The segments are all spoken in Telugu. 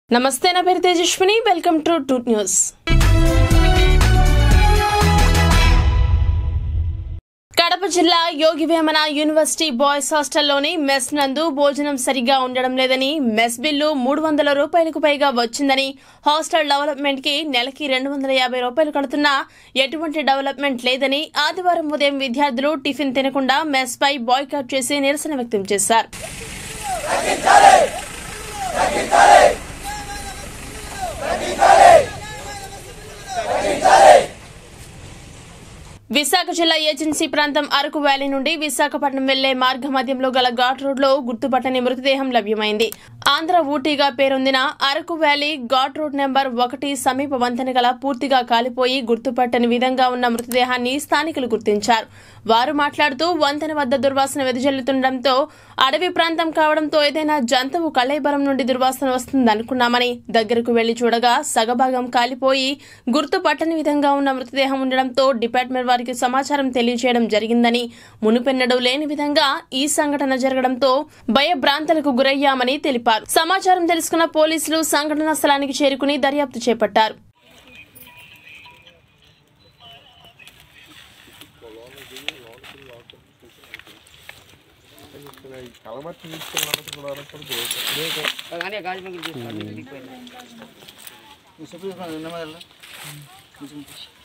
నమస్తే నా పేరు తేజస్విని వెల్కమ్ టు టూట్ న్యూస్ కడప జిల్లా యోగి వేమన యూనివర్సిటీ బాయ్స్ హాస్టల్లోని మెస్ నందు భోజనం సరిగా ఉండడం లేదని మెస్ బిల్లు మూడు వందల రూపాయలకు పైగా వచ్చిందని హాస్టల్ డెవలప్మెంట్ కి నెలకి రెండు వందల యాభై రూపాయలు కడుతున్నా ఎటువంటి డెవలప్మెంట్ లేదని ఆదివారం ఉదయం విద్యార్థులు టిఫిన్ తినకుండా మెస్ పై బాయ్కాట్ చేసి నిరసన వ్యక్తం చేశారు విశాఖ జిల్లా ఏజెన్సీ ప్రాంతం అరకు వ్యాలీ నుండి విశాఖపట్నం వెళ్లే మార్గ మధ్యంలో గల ఘాట్ రోడ్ లో గుర్తుపట్టని మృతదేహం లభ్యమైంది ఆంధ్ర ఊటీగా పేరొందిన Araku valley ghat road number ఒకటి సమీప వంతెన గల పూర్తిగా కాలిపోయి గుర్తుపట్టని విధంగా ఉన్న మృతదేహాన్ని స్థానికులు గుర్తించారు వారు మాట్లాడుతూ వంతెన వద్ద దుర్వాసన వెదజల్లుతుండటంతో అడవి ప్రాంతం కావడంతో ఏదైనా జంతువు కళేబరం నుండి దుర్వాసన వస్తుందనుకున్నామని దగ్గరకు వెళ్లి చూడగా సగభాగం కాలిపోయి గుర్తుపట్టని విధంగా ఉన్న మృతదేహం ఉండడంతో డిపార్ట్మెంట్ వారికి సమాచారం తెలియజేయడం జరిగిందని మునుపెన్నడూ లేని విధంగా ఈ సంఘటన జరగడంతో భయభ్రాంతలకు గురయ్యామని తెలిపారు సమాచారం తెలుసుకున్న పోలీసులు సంఘటనా స్థలానికి చేరుకుని దర్యాప్తు చేపట్టారు కలమట్టి తీసుకెళ్ళడానికి కూడా అనకూడదు కానీ గాజు పక్కన తీసుకోండి దిగిపోయింది నువ్వు చెప్పు చూసుకున్నా నెమ్మదిగా కొంచెం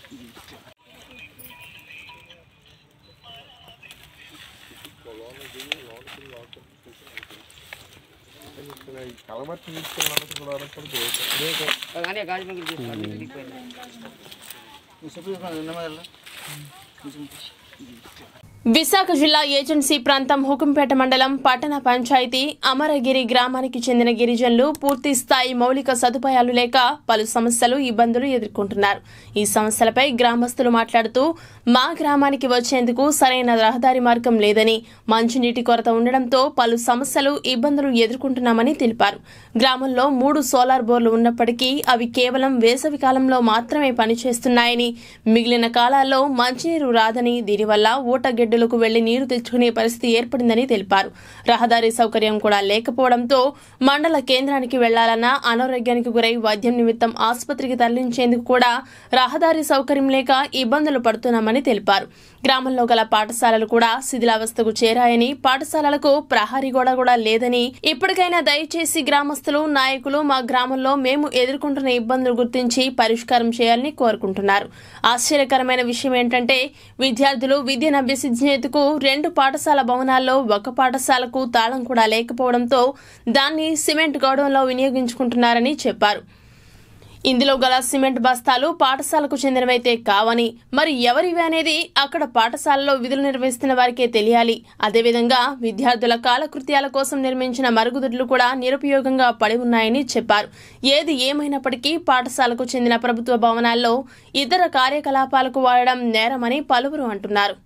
కలమట్టి తీసుకెళ్ళడానికి కూడా అనకూడదు కానీ గాజు పక్కన తీసుకోండి దిగిపోయింది నువ్వు చెప్పు చూసుకున్నా నెమ్మదిగా కొంచెం విశాఖ జిల్లా ఏజెన్సీ ప్రాంతం హుకుంపేట మండలం పట్టణ పంచాయతీ అమరగిరి గ్రామానికి చెందిన గిరిజనులు పూర్తి స్థాయి మౌలిక సదుపాయాలు లేక పలు సమస్యలు ఇబ్బందులు ఎదుర్కొంటున్నారు ఈ సమస్యలపై గ్రామస్తులు మాట్లాడుతూ మా గ్రామానికి వచ్చేందుకు సరైన రహదారి మార్గం లేదని మంచినీటి కొరత ఉండడంతో పలు సమస్యలు ఇబ్బందులు ఎదుర్కొంటున్నామని తెలిపారు గ్రామంలో మూడు సోలార్ బోర్లు ఉన్నప్పటికీ అవి కేవలం వేసవి కాలంలో మాత్రమే పనిచేస్తున్నాయని మిగిలిన కాలాల్లో మంచినీరు రాదని దీనివల్ల ఊటగెడ్డలకు వెళ్లి నీరు తెచ్చుకునే పరిస్థితి ఏర్పడిందని తెలిపారు రహదారి సౌకర్యం కూడా లేకపోవడంతో మండల కేంద్రానికి వెళ్లాలన్నా అనారోగ్యానికి గురై వైద్యం నిమిత్తం ఆసుపత్రికి తరలించేందుకు కూడా రహదారి సౌకర్యం లేక ఇబ్బందులు పడుతున్నామని తెలిపారు గ్రామంలో గల పాఠశాలలు కూడా శిథిలావస్థకు చేరాయని పాఠశాలలకు ప్రహరీ గోడ కూడా లేదని ఇప్పటికైనా దయచేసి గ్రామస్తులు నాయకులు మా గ్రామంలో మేము ఎదుర్కొంటున్న ఇబ్బందులు గుర్తించి పరిష్కారం చేయాలని కోరుకుంటున్నారు ఆశ్చర్యకరమైన విషయం ఏంటంటే విద్యార్థులు విద్యను అభ్యసించేందుకు రెండు పాఠశాల భవనాల్లో ఒక పాఠశాలకు తాళం కూడా లేకపోవడంతో దాన్ని సిమెంట్ గౌడంలో వినియోగించుకుంటున్నారని చెప్పారు ఇందులో గల సిమెంట్ బస్తాలు పాఠశాలకు చెందినవైతే కావని మరి ఎవరివి అనేది అక్కడ పాఠశాలలో విధులు నిర్వహిస్తున్న వారికే తెలియాలి అదేవిధంగా విద్యార్థుల కాలకృత్యాల కోసం నిర్మించిన మరుగుదొడ్లు కూడా నిరుపయోగంగా పడి ఉన్నాయని చెప్పారు ఏది ఏమైనప్పటికీ పాఠశాలకు చెందిన ప్రభుత్వ భవనాల్లో ఇతర కార్యకలాపాలకు వాడడం నేరమని పలువురు అంటున్నారు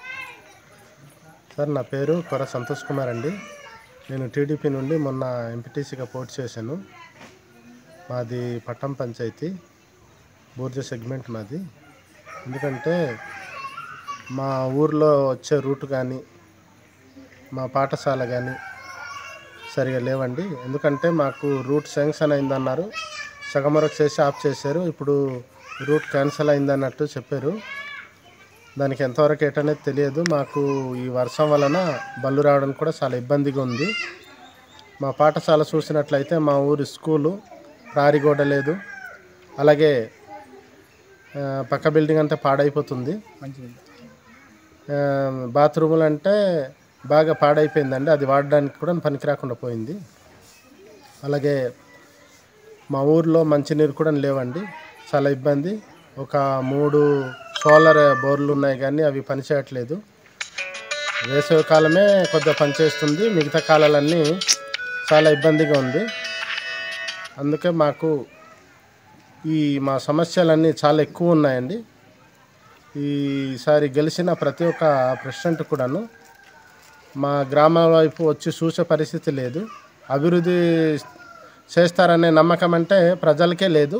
సార్ నా పేరు కొర సంతోష్ కుమార్ అండి నేను టీడీపీ నుండి మొన్న ఎంపీటీసీగా పోటీ చేశాను మాది పట్టం పంచాయతీ బూర్జ సెగ్మెంట్ మాది ఎందుకంటే మా ఊర్లో వచ్చే రూట్ కానీ మా పాఠశాల కానీ సరిగా లేవండి ఎందుకంటే మాకు రూట్ శాంక్షన్ అయిందన్నారు సగం వరకు చేసి ఆఫ్ చేశారు ఇప్పుడు రూట్ క్యాన్సిల్ అయిందన్నట్టు చెప్పారు దానికి ఎంతవరకు ఏటనేది తెలియదు మాకు ఈ వర్షం వలన బళ్ళు రావడానికి కూడా చాలా ఇబ్బందిగా ఉంది మా పాఠశాల చూసినట్లయితే మా ఊరి స్కూలు రారిగోడ లేదు అలాగే ఆ, పక్క బిల్డింగ్ అంతా పాడైపోతుంది ఆ, బాత్రూములు అంటే బాగా పాడైపోయిందండి అది వాడడానికి కూడా పనికి రాకుండా పోయింది అలాగే మా ఊర్లో మంచినీరు కూడా లేవండి చాలా ఇబ్బంది ఒక మూడు సోలార్ బోర్లు ఉన్నాయి కానీ అవి పనిచేయట్లేదు వేసవి కాలమే కొద్దిగా పనిచేస్తుంది మిగతా కాలాలన్నీ చాలా ఇబ్బందిగా ఉంది అందుకే మాకు ఈ మా సమస్యలన్నీ చాలా ఎక్కువ ఉన్నాయండి ఈసారి గెలిచిన ప్రతి ఒక్క ప్రెసిడెంట్ కూడాను మా గ్రామాల వైపు వచ్చి చూసే పరిస్థితి లేదు అభివృద్ధి చేస్తారనే నమ్మకం అంటే ప్రజలకే లేదు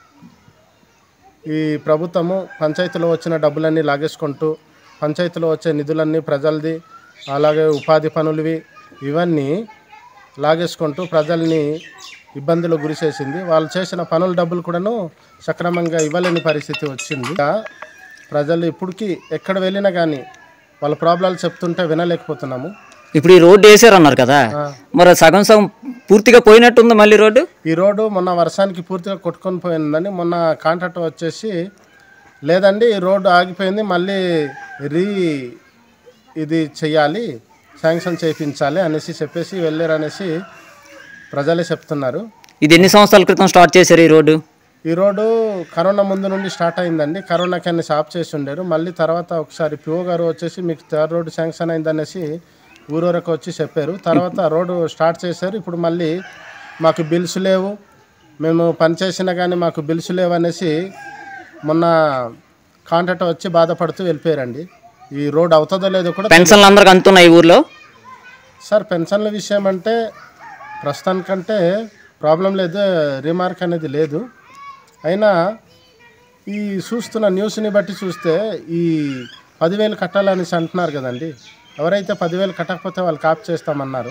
ఈ ప్రభుత్వము పంచాయతీలో వచ్చిన డబ్బులన్నీ లాగేసుకుంటూ పంచాయతీలో వచ్చే నిధులన్నీ ప్రజలది అలాగే ఉపాధి పనులవి ఇవన్నీ లాగేసుకుంటూ ప్రజల్ని ఇబ్బందులు గురి చేసింది వాళ్ళు చేసిన పనుల డబ్బులు కూడాను సక్రమంగా ఇవ్వలేని పరిస్థితి వచ్చింది ఇంకా ప్రజలు ఇప్పటికీ ఎక్కడ వెళ్ళినా కానీ వాళ్ళ ప్రాబ్లాలు చెప్తుంటే వినలేకపోతున్నాము ఇప్పుడు ఈ రోడ్డు వేసారు అన్నారు కదా మరి సగం సగం పూర్తిగా పోయినట్టుంది మళ్ళీ రోడ్డు ఈ రోడ్డు మొన్న వర్షానికి పూర్తిగా కొట్టుకొని పోయిందని మొన్న కాంట్రాక్టర్ వచ్చేసి లేదండి ఈ రోడ్డు ఆగిపోయింది మళ్ళీ రీ ఇది చెయ్యాలి శాంక్షన్ చేయించాలి అనేసి చెప్పేసి వెళ్ళారు అనేసి ప్రజలే చెప్తున్నారు ఇది ఎన్ని సంవత్సరాల క్రితం స్టార్ట్ చేశారు ఈ రోడ్డు ఈ రోడ్డు కరోనా ముందు నుండి స్టార్ట్ అయిందండి కరోనాకి అన్ని స్టాప్ చేసి ఉండేరు మళ్ళీ తర్వాత ఒకసారి పిఓ గారు వచ్చేసి మీకు థర్డ్ రోడ్డు శాంక్షన్ అయిందనేసి ఊరూరకు వచ్చి చెప్పారు తర్వాత రోడ్డు స్టార్ట్ చేశారు ఇప్పుడు మళ్ళీ మాకు బిల్స్ లేవు మేము పని చేసినా కానీ మాకు బిల్స్ లేవు అనేసి మొన్న కాంట్రాక్టర్ వచ్చి బాధపడుతూ వెళ్ళిపోయారండి ఈ రోడ్ అవుతుందో లేదో కూడా పెన్షన్లు అందరికి అందుతున్నాయి ఈ ఊర్లో సార్ పెన్షన్ల విషయం అంటే ప్రస్తుతానికంటే ప్రాబ్లం లేదు రిమార్క్ అనేది లేదు అయినా ఈ చూస్తున్న న్యూస్ని బట్టి చూస్తే ఈ పదివేలు కట్టాలనేసి అంటున్నారు కదండి ఎవరైతే పదివేలు కట్టకపోతే వాళ్ళు కాప్ చేస్తామన్నారు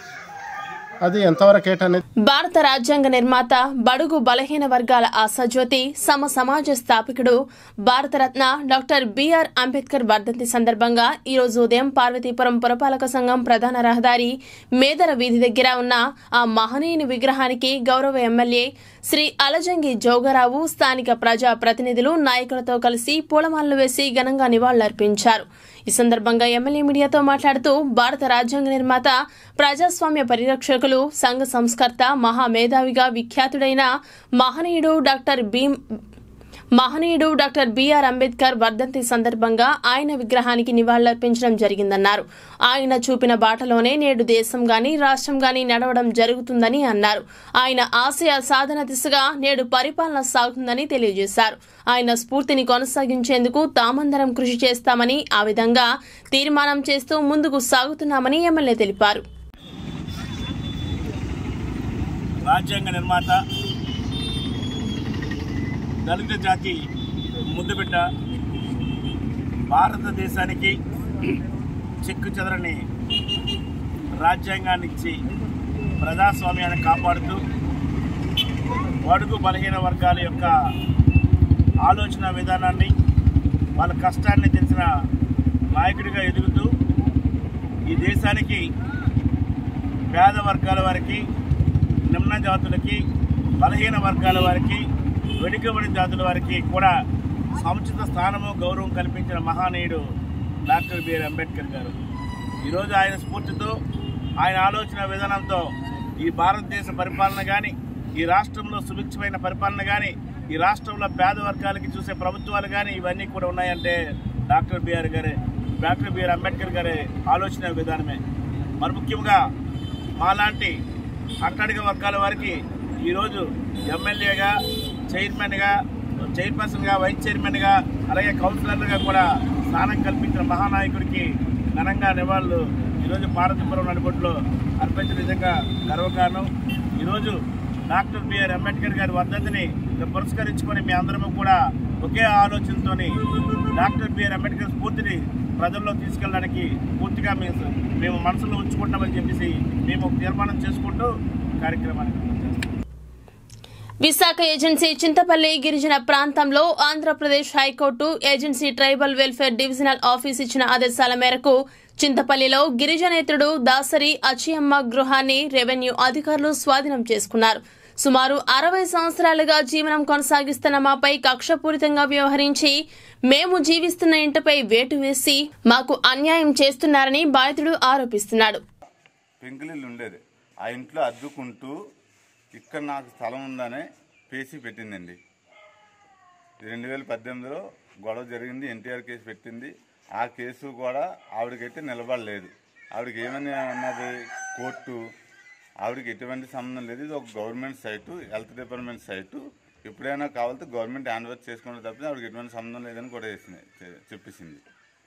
అది ఎంతవరకు ఏటనేది భారత రాజ్యాంగ నిర్మాత బడుగు బలహీన వర్గాల ఆశాజ్యోతి సమ సమాజ స్థాపకుడు భారతరత్న డాక్టర్ బిఆర్ అంబేద్కర్ వర్ధంతి సందర్భంగా ఈ రోజు ఉదయం పార్వతీపురం పురపాలక సంఘం ప్రధాన రహదారి మేదర వీధి దగ్గర ఉన్న ఆ మహనీయుని విగ్రహానికి గౌరవ ఎమ్మెల్యే శ్రీ అలజంగి జోగరావు స్థానిక ప్రజా ప్రతినిధులు నాయకులతో కలిసి పూలమాలలు వేసి ఘనంగా నివాళులర్పించారు ఈ సందర్భంగా ఎమ్మెల్యే మీడియాతో మాట్లాడుతూ భారత రాజ్యాంగ నిర్మాత ప్రజాస్వామ్య పరిరక్షకులు సంఘ సంస్కర్త మహామేధావిగా విఖ్యాతుడైన మహనీయుడు డాక్టర్ భీమ్ మహనీయుడు డాక్టర్ బిఆర్ అంబేద్కర్ వర్ధంతి సందర్భంగా ఆయన విగ్రహానికి నివాళులర్పించడం జరిగిందన్నారు ఆయన చూపిన బాటలోనే నేడు దేశం గాని రాష్ట్రం గాని నడవడం జరుగుతుందని అన్నారు ఆయన ఆశయ సాధన దిశగా నేడు పరిపాలన సాగుతుందని తెలియజేశారు ఆయన స్ఫూర్తిని కొనసాగించేందుకు తామందరం కృషి చేస్తామని ఆ విధంగా తీర్మానం చేస్తూ ముందుకు సాగుతున్నామని ఎమ్మెల్యే తెలిపారు రాజ్యాంగ నిర్మాత దళిత జాతి ముద్దుబిడ్డ భారతదేశానికి చెక్కు చెదరని రాజ్యాంగాన్ని ఇచ్చి ప్రజాస్వామ్యాన్ని కాపాడుతూ బడుగు బలహీన వర్గాల యొక్క ఆలోచన విధానాన్ని వాళ్ళ కష్టాన్ని తెలిసిన నాయకుడిగా ఎదుగుతూ ఈ దేశానికి పేద వర్గాల వారికి నిమ్న జాతులకి బలహీన వర్గాల వారికి వెనుకబడి జాతుల వారికి కూడా సముచిత స్థానము గౌరవం కల్పించిన మహానీయుడు డాక్టర్ బిఆర్ అంబేద్కర్ గారు ఈరోజు ఆయన స్ఫూర్తితో ఆయన ఆలోచన విధానంతో ఈ భారతదేశ పరిపాలన కానీ ఈ రాష్ట్రంలో సుభిక్షమైన పరిపాలన కానీ ఈ రాష్ట్రంలో పేద వర్గాలకి చూసే ప్రభుత్వాలు కానీ ఇవన్నీ కూడా ఉన్నాయంటే డాక్టర్ బిఆర్ గారి డాక్టర్ బిఆర్ అంబేద్కర్ గారి ఆలోచన విధానమే మరి ముఖ్యంగా మాలాంటి అట్టడిగ వర్గాల వారికి ఈరోజు ఎమ్మెల్యేగా చైర్మన్గా చైర్పర్సన్గా వైస్ చైర్మన్గా అలాగే కౌన్సిలర్గా కూడా స్థానం కల్పించిన మహానాయకుడికి ఘనంగా నివాళులు ఈరోజు పార్వతీపురం నడిబొట్టులో అర్పించిన నిజంగా గర్వకారణం ఈరోజు డాక్టర్ బిఆర్ అంబేద్కర్ గారి వర్ధంతిని పురస్కరించుకొని మీ అందరము కూడా ఒకే ఆలోచనతోని డాక్టర్ బిఆర్ అంబేద్కర్ స్ఫూర్తిని ప్రజల్లో తీసుకెళ్ళడానికి పూర్తిగా మేము మేము మనసులో ఉంచుకుంటామని చెప్పేసి మేము ఒక తీర్మానం చేసుకుంటూ కార్యక్రమాన్ని చేస్తాం విశాఖ ఏజెన్సీ చింతపల్లి గిరిజన ప్రాంతంలో Andhra Pradesh high court agency tribal welfare divisional office ఇచ్చిన ఆదేశాల మేరకు చింతపల్లిలో గిరిజనేతరుడు దాసరి అచియమ్మ గృహాన్ని రెవెన్యూ అధికారులు స్వాధీనం చేసుకున్నారు సుమారు అరవై సంవత్సరాలుగా జీవనం కొనసాగిస్తున్న మాపై కక్షపూరితంగా వ్యవహరించి మేము జీవిస్తున్న ఇంటిపై వేటు వేసి మాకు అన్యాయం చేస్తున్నారని బాధితుడు ఆరోపిస్తున్నాడు పెంకులిల్లు ఉండేది ఆ ఇంట్లో అద్దుకుంటూ ఇక్కడ నాకు స్థలం ఉందనే పేసి పెట్టిందండి రెండు వేల పద్దెనిమిదిలో గొడవ జరిగింది ఎన్టీఆర్ కేసు పెట్టింది ఆ కేసు కూడా ఆవిడకైతే నిలబడలేదు ఆవిడకి ఏమని అన్నది కోర్టు ఆవిడకి ఎటువంటి సంబంధం లేదు ఇది ఒక government site health department site ఎప్పుడైనా కావాలంటే గవర్నమెంట్ హ్యాండ్ ఓవర్ చేసుకుంటే తప్పితే ఆవిడకి ఎటువంటి సంబంధం లేదని కూడా వేసింది చె- చెప్పేసింది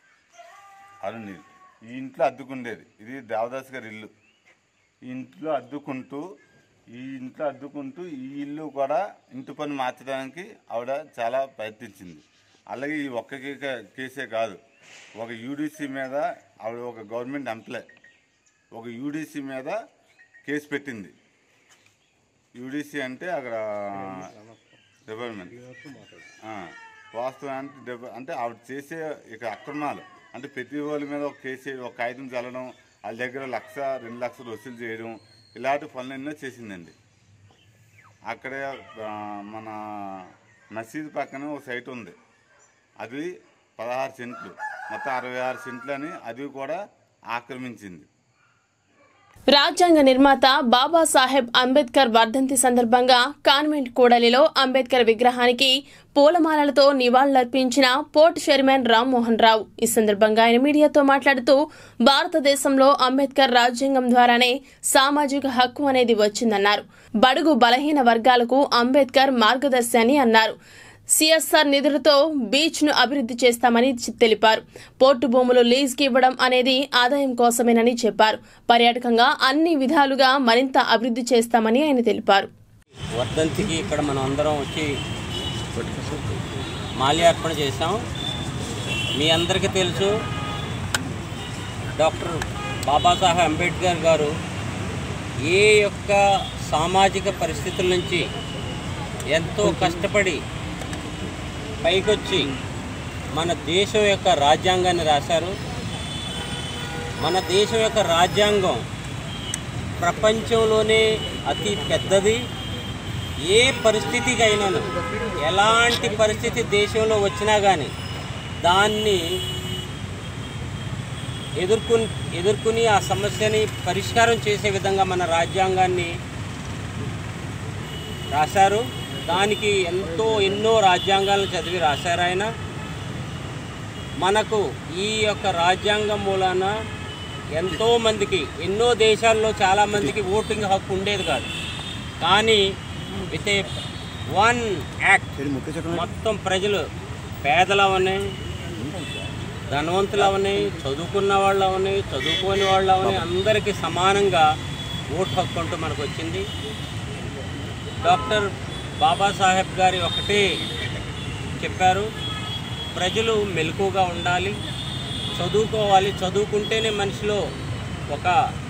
అరుణ్ ఈ ఇంట్లో అద్దుకుండేది ఇది దేవదాస్ గారి ఇల్లు ఈ ఇంట్లో అద్దుకుంటూ ఈ ఇంట్లో అద్దుకుంటూ ఈ ఇల్లు కూడా ఇంటి పని మార్చడానికి ఆవిడ చాలా ప్రయత్నించింది అలాగే ఈ ఒక్క కే- కేసే కాదు ఒక యూడీసీ మీద ఆవిడ ఒక గవర్నమెంట్ ఎంప్లాయ్ ఒక యూడీసీ మీద కేసు పెట్టింది యూడిసి అంటే అక్కడ డెవలప్మెంట్ ఆ, వాస్తవం అంటే డెవ- అంటే ఆవిడ చేసే ఇక అక్రమాలు అంటే ప్రతి వాళ్ళ మీద ఒక కేసు ఒక కాగితం చల్లడం వాళ్ళ దగ్గర లక్ష రెండు లక్షలు వసూలు చేయడం ఇలాంటి పనులు ఎన్నో చేసిందండి అక్కడే ఆ, మన మసీద్ పక్కన ఒక సైట్ ఉంది అది పదహారు సెంట్లు మొత్తం అరవై ఆరు సెంట్లు అని అది కూడా ఆక్రమించింది రాజ్యాంగ నిర్మాత బాబాసాహెబ్ అంబేద్కర్ వర్ధంతి సందర్భంగా కాన్వెంట్ కూడలిలో అంబేద్కర్ విగ్రహానికి పూలమాలలతో నివాళులర్పించిన పోర్ట్ చైర్మన్ రామ్మోహన్ రావు ఈ సందర్భంగా ఆయన మీడియాతో మాట్లాడుతూ భారతదేశంలో అంబేద్కర్ రాజ్యాంగం ద్వారానే సామాజిక హక్కు అనేది వచ్చిందన్నారు బడుగు బలహీన వర్గాలకు అంబేద్కర్ మార్గదర్శి అని అన్నారు సిఎస్ఆర్ నిధులతో బీచ్ ను అభివృద్ధి చేస్తామని చి- తెలిపారు పోర్టు భూములు లీజ్ కి ఇవ్వడం అనేది ఆదాయం కోసమేనని చెప్పారు పర్యాటకంగా అన్ని విధాలుగా మరింత అభివృద్ధి చేస్తామని ఆయన తెలిపారు వర్ధంతికి ఇక్కడ మనం అందరం వచ్చి మాల్యార్పణ చేశాం మీ అందరికీ తెలుసు డాక్టర్ బాబాసాహెబ్ అంబేద్కర్ గారు ఏ యొక్క సామాజిక పరిస్థితుల నుంచి ఎంతో కష్టపడి పైకొచ్చి మన దేశం యొక్క రాజ్యాంగాన్ని రాశారు మన దేశం యొక్క రాజ్యాంగం ప్రపంచంలోనే అతి పెద్దది ఏ పరిస్థితికైనాను ఎలాంటి పరిస్థితి దేశంలో వచ్చినా కానీ దాన్ని ఎదుర్కొని ఎదుర్కొని ఆ సమస్యని పరిష్కారం చేసే విధంగా మన రాజ్యాంగాన్ని రాశారు దానికి ఎంతో ఎన్నో రాజ్యాంగాలను చదివి రాశారు ఆయన మనకు ఈ యొక్క రాజ్యాంగం మూలాన ఎంతో మందికి ఎన్నో దేశాల్లో చాలామందికి ఓటింగ్ హక్కు ఉండేది కాదు కానీ విత్ ఏ వన్ యాక్ట్ మొత్తం ప్రజలు పేదలవని ధనవంతులవని చదువుకున్న వాళ్ళవని చదువుకోని వాళ్ళవని అందరికీ సమానంగా ఓటు హక్కు అంటూ మనకు వచ్చింది డాక్టర్ బాబాసాహెబ్ గారి ఒకటే చెప్పారు ప్రజలు మెలకుగా ఉండాలి చదువుకోవాలి చదువుకుంటేనే మనిషిలో ఒక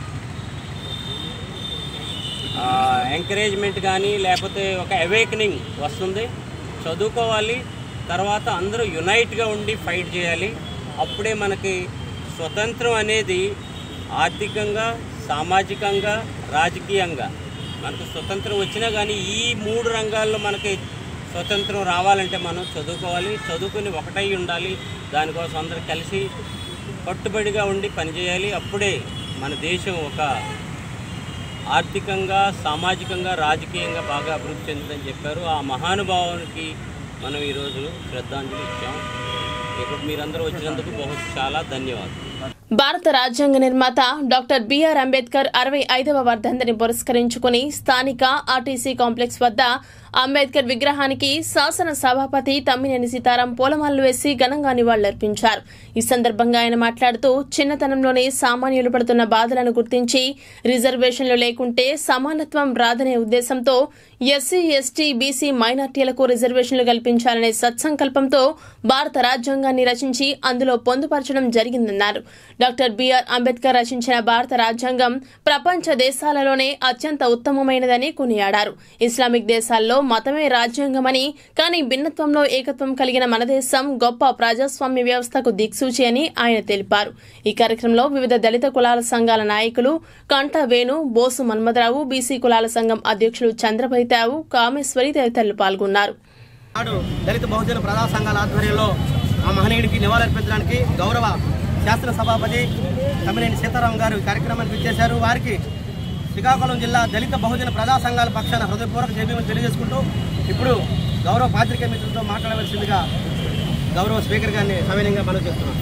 ఎంకరేజ్మెంట్ కానీ లేకపోతే ఒక అవేకనింగ్ వస్తుంది చదువుకోవాలి తర్వాత అందరూ యునైట్గా ఉండి ఫైట్ చేయాలి అప్పుడే మనకి స్వతంత్రం అనేది ఆర్థికంగా సామాజికంగా రాజకీయంగా మనకు స్వతంత్రం వచ్చినా కానీ ఈ మూడు రంగాల్లో మనకి స్వతంత్రం రావాలంటే మనం చదువుకోవాలి చదువుకుని ఒకటై ఉండాలి దానికోసం అందరూ కలిసి కట్టుబడిగా ఉండి పనిచేయాలి అప్పుడే మన దేశం ఒక ఆర్థికంగా సామాజికంగా రాజకీయంగా బాగా అభివృద్ధి చెందుతుందని చెప్పారు ఆ మహానుభావునికి మనం ఈరోజు శ్రద్ధాంజలి ఇచ్చాం ఇప్పుడు మీరందరూ వచ్చినందుకు బహు చాలా ధన్యవాదాలు భారత రాజ్యాంగ నిర్మాత డాక్టర్ బిఆర్ అంబేద్కర్ అరవై ఐదవ వర్ధంతిని పురస్కరించుకుని స్థానిక ఆర్టీసీ కాంప్లెక్స్ వద్ద అంబేద్కర్ విగ్రహానికి శాసన సభాపతి తమ్మినేని సీతారాం పూలమాలలు వేసి ఘనంగా నివాళులర్పించారు ఈ సందర్భంగా ఆయన మాట్లాడుతూ చిన్నతనంలోనే సామాన్యులు పడుతున్న బాధలను గుర్తించి రిజర్వేషన్లు లేకుంటే సమానత్వం రాదనే ఉద్దేశంతో ఎస్సీ ఎస్టీ బీసీ మైనార్టీలకు రిజర్వేషన్లు కల్పించాలనే సత్సంకల్పంతో భారత రాజ్యాంగాన్ని రచించి అందులో పొందుపరచడం జరిగిందన్నారు డాక్టర్ బిఆర్ అంబేద్కర్ రచించిన భారత రాజ్యాంగం ప్రపంచ దేశాలలోనే అత్యంత ఉత్తమమైనదని కొనియాడారు ఇస్లామిక్ దేశాల్లో మతమే రాజ్యాంగమని కానీ భిన్నత్వంలో ఏకత్వం కలిగిన మన దేశం గొప్ప ప్రజాస్వామ్య వ్యవస్థకు దిక్సూచి అని ఆయన తెలిపారు ఈ కార్యక్రమంలో వివిధ దళిత కులాల సంఘాల నాయకులు కంఠ వేణు బోసు మన్మథరావు బీసీ కులాల సంఘం అధ్యక్షులు చంద్రభైతావు కామేశ్వరి తదితరులు పాల్గొన్నారు నాడు దళిత బహుజన ప్రజా సంఘాల ఆధ్వర్యంలో ఆ మహనీయుడికి నివాళులర్పించడానికి గౌరవ శాసన సభాపతి తమ్మినేని సీతారాం గారు ఈ కార్యక్రమానికి విచ్చేశారు వారికి శ్రీకాకుళం జిల్లా దళిత బహుజన ప్రజా సంఘాల పక్షాన హృదయపూర్వక జైబీలు తెలియజేసుకుంటూ ఇప్పుడు గౌరవ పాత్రికేయ మిత్రులతో మాట్లాడవలసిందిగా గౌరవ స్పీకర్ గారిని సవినయంగా మనవి చేస్తున్నాం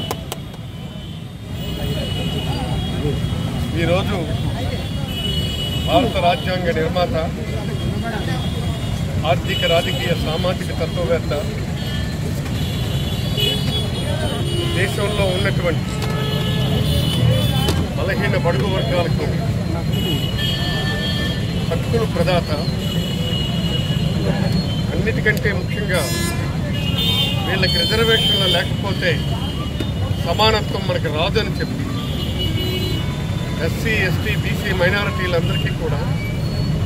ఈరోజు భారత రాజ్యాంగ నిర్మాత ఆర్థిక రాజకీయ సామాజిక తత్వవేత్త దేశంలో ఉన్నటువంటి బలహీన బడుగు వర్గాలకు హక్కులు ప్రదాత అన్నిటికంటే ముఖ్యంగా వీళ్ళకి రిజర్వేషన్లు లేకపోతే సమానత్వం మనకు రాదని చెప్పి ఎస్సీ ఎస్టీ బీసీ మైనారిటీలందరికీ కూడా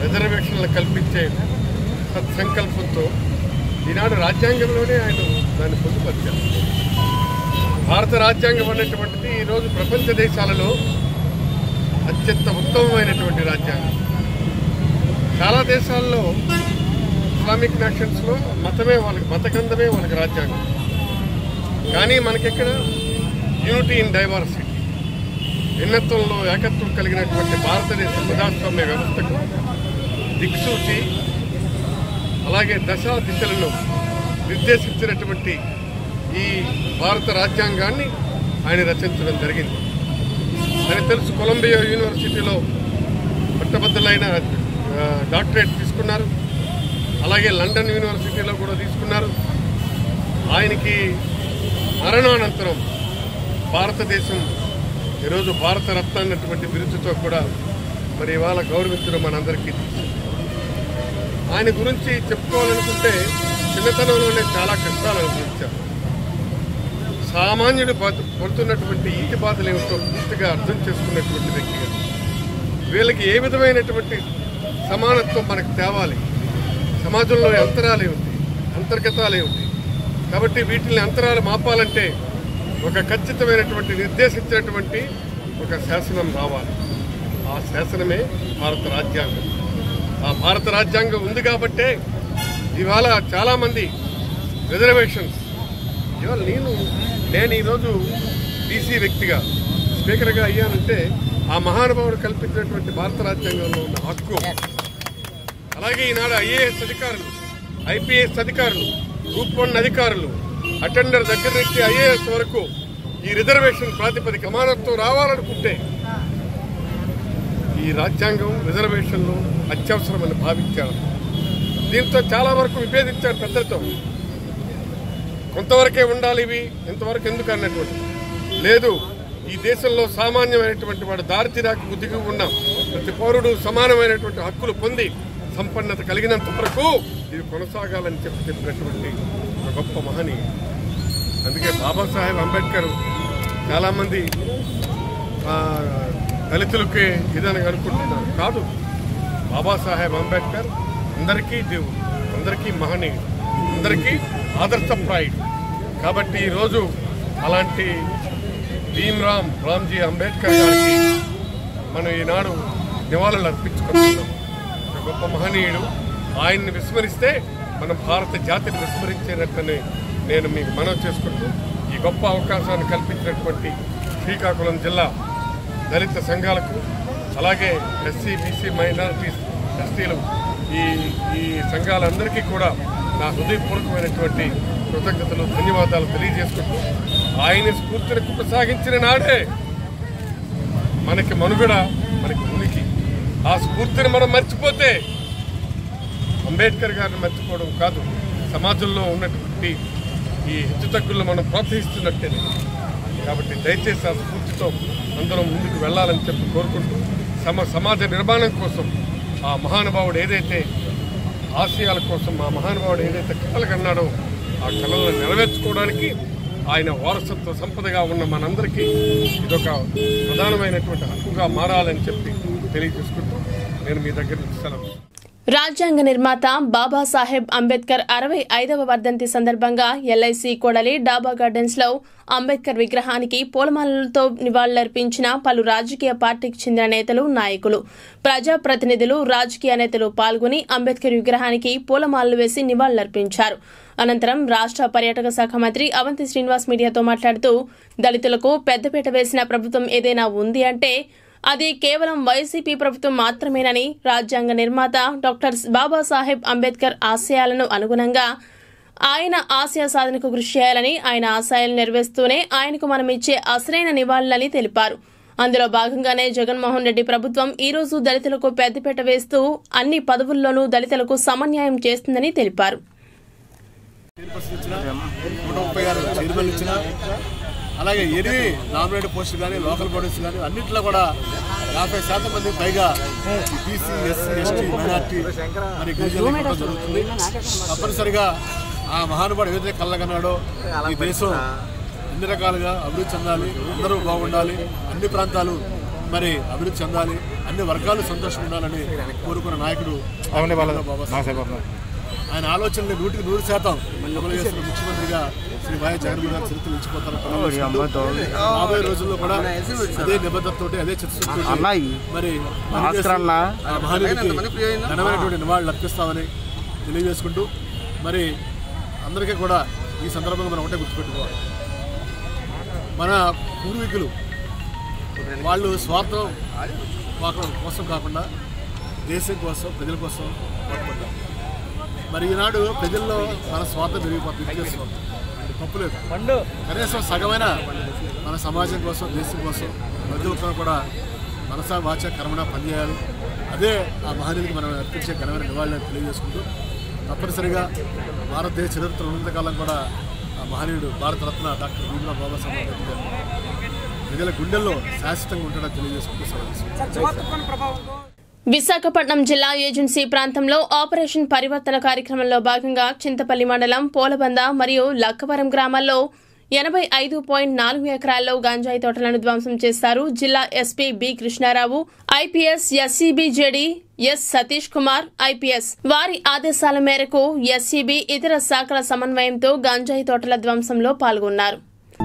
రిజర్వేషన్లు కల్పించే సత్సంకల్పంతో ఈనాడు రాజ్యాంగంలోనే ఆయన దాన్ని పొందుపరిచారు భారత రాజ్యాంగం అనేటువంటిది ఈరోజు ప్రపంచ దేశాలలో అత్యంత ఉత్తమమైనటువంటి రాజ్యాంగం చాలా దేశాల్లో ఇస్లామిక్ నేషన్స్లో మతమే వాళ్ళకి మత గ్రంథమే వాళ్ళకి రాజ్యాంగం కానీ మనకిక్కడ యూనిటీ ఇన్ డైవర్సిటీ భిన్నత్వంలో ఏకత్వం కలిగినటువంటి భారతదేశ ప్రజాస్వామ్య వ్యవస్థకు దిక్సూచి అలాగే దశా దిశలను నిర్దేశించినటువంటి ఈ భారత రాజ్యాంగాన్ని ఆయన రచించడం జరిగింది అని తెలుసు కొలంబియా యూనివర్సిటీలో పట్టభద్రులైన ఆ, డాక్టరేట్ తీసుకున్నారు అలాగే లండన్ యూనివర్సిటీలో కూడా తీసుకున్నారు ఆయనకి మరణానంతరం భారతదేశం ఈరోజు భారతరత్న అన్నటువంటి బిరుదుతో కూడా మరి ఇవాళ గౌరవించడం మనందరికీ తెలుసు ఆయన గురించి చెప్పుకోవాలనుకుంటే చిన్నతనంలోనే చాలా కష్టాలు అనుభవించారు సామాన్యుడు పడు- పడుతున్నటువంటి ఇంటి బాధలు ఏమిటో పూర్తిగా అర్థం చేసుకున్నటువంటి వ్యక్తిగా వీళ్ళకి ఏ విధమైనటువంటి సమానత్వం మనకు తేవాలి సమాజంలో అంతరాలు ఏమిటి అంతర్గతాలు ఏమిటి కాబట్టి వీటిని అంతరాలు మాపాలంటే ఒక ఖచ్చితమైనటువంటి నిర్దేశించినటువంటి ఒక శాసనం రావాలి ఆ శాసనమే భారత రాజ్యాంగం ఆ భారత రాజ్యాంగం ఉంది కాబట్టే ఇవాళ చాలామంది రిజర్వేషన్స్ ఇవాళ నేను నేను ఈరోజు బీసీ వ్యక్తిగా స్పీకర్గా అయ్యానంటే ఆ మహానుభావుడు కల్పించినటువంటి భారత రాజ్యాంగంలో ఉన్న హక్కు అలాగే ఈనాడు ఐఏఎస్ అధికారులు ఐపీఎస్ అధికారులు గ్రూప్ వన్ అధికారులు అటెండర్ దగ్గర నుంచి ఐఏఎస్ వరకు ఈ రిజర్వేషన్ ప్రాతిపదిక అమానత్వం రావాలనుకుంటే ఈ రాజ్యాంగం రిజర్వేషన్లు అత్యవసరమని భావించారు దీంతో చాలా వరకు విభేదించారు పెద్దలతో కొంతవరకే ఉండాలి ఇవి ఇంతవరకు ఎందుకు అన్నటువంటి లేదు ఈ దేశంలో సామాన్యమైనటువంటి వాడు దారిద్ర్యాకు దిగి ఉన్న ప్రతి పౌరుడు సమానమైనటువంటి హక్కులు పొంది సంపన్నత కలిగినంత వరకు ఇది కొనసాగాలని చెప్పి చెప్పినటువంటి ఒక గొప్ప మహనీయుడు అందుకే బాబాసాహెబ్ అంబేద్కర్ చాలామంది ఆ, దళితులకే ఇదని అనుకుంటున్నారు కాదు బాబాసాహెబ్ అంబేద్కర్ అందరికీ దేవుడు అందరికీ మహనీయుడు అందరికీ ఆదర్శప్రాయుడు కాబట్టి ఈరోజు అలాంటి భీమ్రామ్ రామ్జీ అంబేద్కర్ గారికి మనం ఈనాడు నివాళులు అర్పించుకుంటున్నాం ఒక గొప్ప మహనీయుడు ఆయన్ని విస్మరిస్తే మనం భారత జాతిని విస్మరించేనట్లని నేను మీకు మనవి చేసుకుంటూ ఈ గొప్ప అవకాశాన్ని కల్పించినటువంటి శ్రీకాకుళం జిల్లా దళిత సంఘాలకు అలాగే ఎస్సీ బీసీ మైనారిటీస్ ఎస్టీలు ఈ ఈ సంఘాలందరికీ కూడా నా హృదయపూర్వకమైనటువంటి కృతజ్ఞతలు ధన్యవాదాలు తెలియజేసుకుంటూ ఆయన స్ఫూర్తిని కొనసాగించిన నాడే మనకి మనుగడ మనకి ఉనికి ఆ స్ఫూర్తిని మనం మర్చిపోతే అంబేద్కర్ గారిని మర్చిపోవడం కాదు సమాజంలో ఉన్నటువంటి ఈ హెచ్చుతగ్గులను మనం ప్రోత్సహిస్తున్నట్టే కాబట్టి దయచేసి ఆ స్ఫూర్తితో అందరం ముందుకు వెళ్ళాలని చెప్పి కోరుకుంటూ సమ సమాజ నిర్మాణం కోసం ఆ మహానుభావుడు ఏదైతే ఆశయాల కోసం ఆ మహానుభావుడు ఏదైతే కళలు కన్నాడో ఆ కళలను నెరవేర్చుకోవడానికి ఆయన వారసత్వ సంపదగా ఉన్న మనందరికీ ఇదొక ప్రధానమైనటువంటి హక్కుగా మారాలని చెప్పి తెలియజేసుకుంటూ నేను మీ దగ్గర నుంచి సెలవు రాజ్యాంగ నిర్మాత బాబాసాహెబ్ అంబేద్కర్ అరవై ఐదవ వర్ధంతి సందర్భంగా ఎల్ఐసి కొడలి డాబా గార్డెన్స్ లో అంబేద్కర్ విగ్రహానికి పూలమాలలతో నివాళులర్పించిన పలు రాజకీయ పార్టీకి చెందిన నేతలు నాయకులు ప్రజాప్రతినిధులు రాజకీయ నేతలు పాల్గొని అంబేద్కర్ విగ్రహానికి పూలమాలలు వేసి నివాళులర్పించారు అనంతరం రాష్ట్ర పర్యాటక శాఖ మంత్రి అవంతి శ్రీనివాస్ మీడియాతో మాట్లాడుతూ దళితులకు పెద్దపీట వేసిన ప్రభుత్వం ఏదైనా ఉంది అంటే అది కేవలం వైసీపీ ప్రభుత్వం మాత్రమేనని రాజ్యాంగ నిర్మాత డాక్టర్ బాబాసాహెబ్ అంబేద్కర్ ఆశయాలను అనుగుణంగా ఆయన ఆశయ సాధనకు కృషి చేయాలని ఆయన ఆశయాలు నెరవేరుస్తూనే ఆయనకు మనం ఇచ్చే అసలైన నివాళులని తెలిపారు అందులో భాగంగానే జగన్మోహన్ రెడ్డి ప్రభుత్వం ఈ రోజు దళితులకు పెద్దపీట వేస్తూ అన్ని పదవుల్లోనూ దళితులకు సమన్యాయం చేస్తుందని తెలిపారు నూట ముప్పై ఆరు చైర్మన్ ఇచ్చిన అలాగే ఎనిమిది నామినేట్ పోస్టులు కానీ లోకల్ బాడీస్ కానీ అన్నింటిలో కూడా యాభై శాతం మంది పైగా బీసీ ఎస్సీ ఎస్టీ మైనార్టీ మరి గిరిజనులు ఇవ్వడం జరుగుతుంది తప్పనిసరిగా ఆ మహానుభావుడు ఏదైతే కళ్ళగన్నాడో ఈ దేశం అన్ని రకాలుగా అభివృద్ధి చెందాలి అందరూ బాగుండాలి అన్ని ప్రాంతాలు మరి అభివృద్ధి చెందాలి అన్ని వర్గాలు సంతోషంగా ఉండాలని కోరుకున్న నాయకుడు బాబాసాహెబ్ ఆయన ఆలోచనలు నూటికి నూరు శాతం అమలు చేసిన ముఖ్యమంత్రిగా శ్రీ వైఎస్ జగన్మోహన్ గారు చరిత్ర నిలిచిపోతారు రాబోయే రోజుల్లో కూడా అదే నిబద్ధతతో అదే చిత్తశుద్ధితో మరి పనిచేసి ఆ మహనీయుడికి ఘనమైనటువంటి నివాళులు అర్పిస్తామని తెలియజేసుకుంటూ మరి అందరికీ కూడా ఈ సందర్భంగా మనం ఒకటే గుర్తుపెట్టుకోవాలి మన పూర్వీకులు వాళ్ళు స్వార్థం వాక- కోసం కాకుండా దేశం కోసం ప్రజల కోసం పాటుపడ్డారు మరి ఈనాడు ప్రజల్లో మన స్వార్థం పెరిగిపోతుంది ఇచ్చేస్తున్నాం తప్పులేదు కనీసం సగమైన మన సమాజం కోసం దేశం కోసం ప్రతి ఒక్కరు కూడా మనసా వాచ కర్మణ పనిచేయాలి అదే ఆ మహనీయుడికి మనం అర్పించే ఘనమైన నివాళులను తెలియజేసుకుంటూ తప్పనిసరిగా భారతదేశ చరిత్ర ఉన్నంతకాలం కూడా ఆ మహనీయుడు భారతరత్న డాక్టర్ భీమ్రావ్ బాబాసాహెబ్ అంబేద్కర్ ప్రజల గుండెల్లో శాశ్వతంగా ఉంటాడని తెలియజేసుకుంటూ సెలవు తీసుకుంటాం. విశాఖపట్నం జిల్లా ఏజెన్సీ ప్రాంతంలో ఆపరేషన్ పరివర్తన కార్యక్రమంలో భాగంగా చింతపల్లి మండలం పోలబంద మరియు లక్కవరం గ్రామాల్లో ఎనభై ఐదు పాయింట్ నాలుగు ఎకరాల్లో గంజాయి తోటలను ధ్వంసం చేశారు జిల్లా SP B Krishnarao IPS SCB JD S Satish Kumar IPS వారి ఆదేశాల మేరకు ఎస్సీబీ ఇతర శాఖల సమన్వయంతో గంజాయి తోటల ధ్వంసంలో పాల్గొన్నారు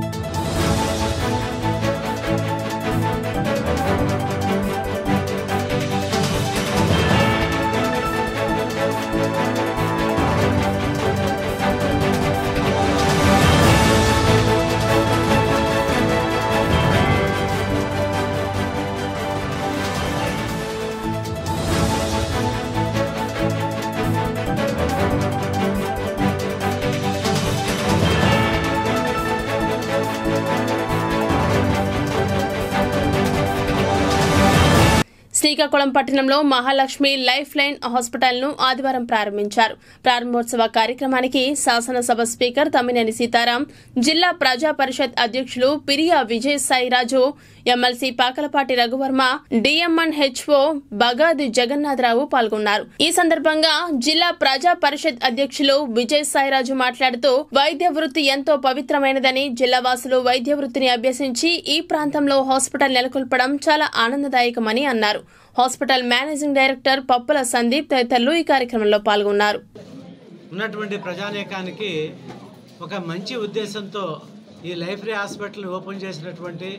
శ్రీకాకుళం పట్టణంలో మహాలక్ష్మి లైఫ్ లైన్ హాస్పిటల్ ను ఆదివారం ప్రారంభించారు ప్రారంభోత్సవ కార్యక్రమానికి శాసనసభ స్పీకర్ తమ్మినేని సీతారాం జిల్లా ప్రజా పరిషత్ అధ్యక్షులు Piriya Vijayasairaju MLC Pakalapati Raghuvarma DMN HO Bagadi Jagannatharao పాల్గొన్నారు ఈ సందర్భంగా జిల్లా ప్రజా పరిషత్ అధ్యక్షులు విజయసాయిరాజు మాట్లాడుతూ వైద్య వృత్తి ఎంతో పవిత్రమైనదని జిల్లా వాసులు వైద్య వృత్తిని అభ్యసించి ఈ ప్రాంతంలో హాస్పిటల్ నెలకొల్పడం చాలా ఆనందదాయకమని అన్నారు హాస్పిటల్ మేనేజింగ్ డైరెక్టర్ పప్పుల సందీప్ తదితరులు ఈ కార్యక్రమంలో పాల్గొన్నారు ఉన్నటువంటి ప్రజానీకానికి ఒక మంచి ఉద్దేశంతో ఈ లైఫ్ రీ హాస్పిటల్ ఓపెన్ చేసినటువంటి